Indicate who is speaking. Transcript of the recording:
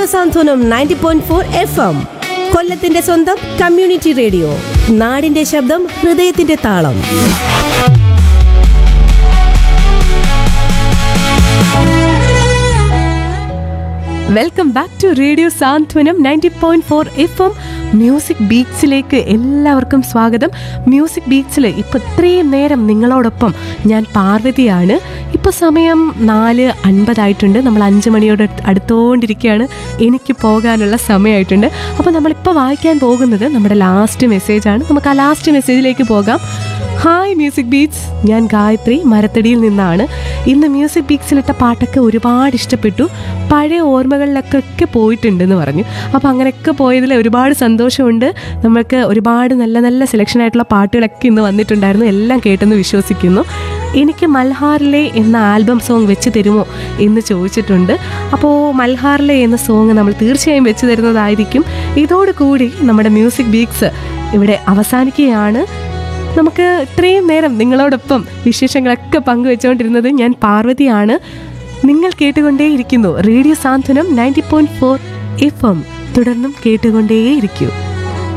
Speaker 1: സാന്ത്വനം ninety point four F M കൊല്ലത്തിന്റെ സ്വന്തം community radio നാടിന്റെ ശബ്ദം ഹൃദയത്തിന്റെ താളം
Speaker 2: welcome back to radio Santhwanam ninety point four F M music ബീറ്റ്സിലേക്ക് എല്ലാവർക്കും സ്വാഗതം മ്യൂസിക് ബീറ്റ്സിൽ ഇപ്പോൾ ഇത്രയും നേരം നിങ്ങളോടൊപ്പം ഞാൻ പാർവതിയാണ് ഇപ്പോൾ സമയം നാല് അൻപതായിട്ടുണ്ട് നമ്മൾ അഞ്ച് മണിയോട് അടുത്തോണ്ടിരിക്കുകയാണ് എനിക്ക് പോകാനുള്ള സമയമായിട്ടുണ്ട് അപ്പോൾ നമ്മളിപ്പോൾ വായിക്കാൻ പോകുന്നത് നമ്മുടെ ലാസ്റ്റ് മെസ്സേജാണ് നമുക്ക് ആ ലാസ്റ്റ് മെസ്സേജിലേക്ക് പോകാം ഹായ് മ്യൂസിക് ബീറ്റ്സ് ഞാൻ ഗായത്രി മരത്തടിയിൽ നിന്നാണ് ഇന്ന് മ്യൂസിക് ബീറ്റ്സിലിട്ട പാട്ടൊക്കെ ഒരുപാട് ഇഷ്ടപ്പെട്ടു പഴയ ഓർമ്മകളിലൊക്കെ ഒക്കെ പോയിട്ടുണ്ടെന്ന് പറഞ്ഞു അപ്പോൾ അങ്ങനെയൊക്കെ പോയതിൽ ഒരുപാട് സന്തോഷമുണ്ട് നമുക്ക് ഒരുപാട് നല്ല നല്ല സെലക്ഷൻ ആയിട്ടുള്ള പാട്ടുകളൊക്കെ ഇന്ന് വന്നിട്ടുണ്ടായിരുന്നു എല്ലാം കേട്ടെന്ന് വിശ്വസിക്കുന്നു എനിക്ക് മൽഹാറിലെ എന്ന ആൽബം സോങ് വെച്ച് തരുമോ എന്ന് ചോദിച്ചിട്ടുണ്ട് അപ്പോൾ മൽഹാറിലെ എന്ന സോങ് നമ്മൾ തീർച്ചയായും വെച്ച് തരുന്നതായിരിക്കും ഇതോടുകൂടി നമ്മുടെ മ്യൂസിക് ബീക്സ് ഇവിടെ അവസാനിക്കുകയാണ് നമുക്ക് ഇത്രയും നേരം നിങ്ങളോടൊപ്പം വിശേഷങ്ങളൊക്കെ പങ്കുവെച്ചുകൊണ്ടിരുന്നത് ഞാൻ പാർവതിയാണ് നിങ്ങൾ കേട്ടുകൊണ്ടേയിരിക്കുന്നു radio Santhwanam ninety point four F M തുടർന്നും കേട്ടുകൊണ്ടേയിരിക്കൂ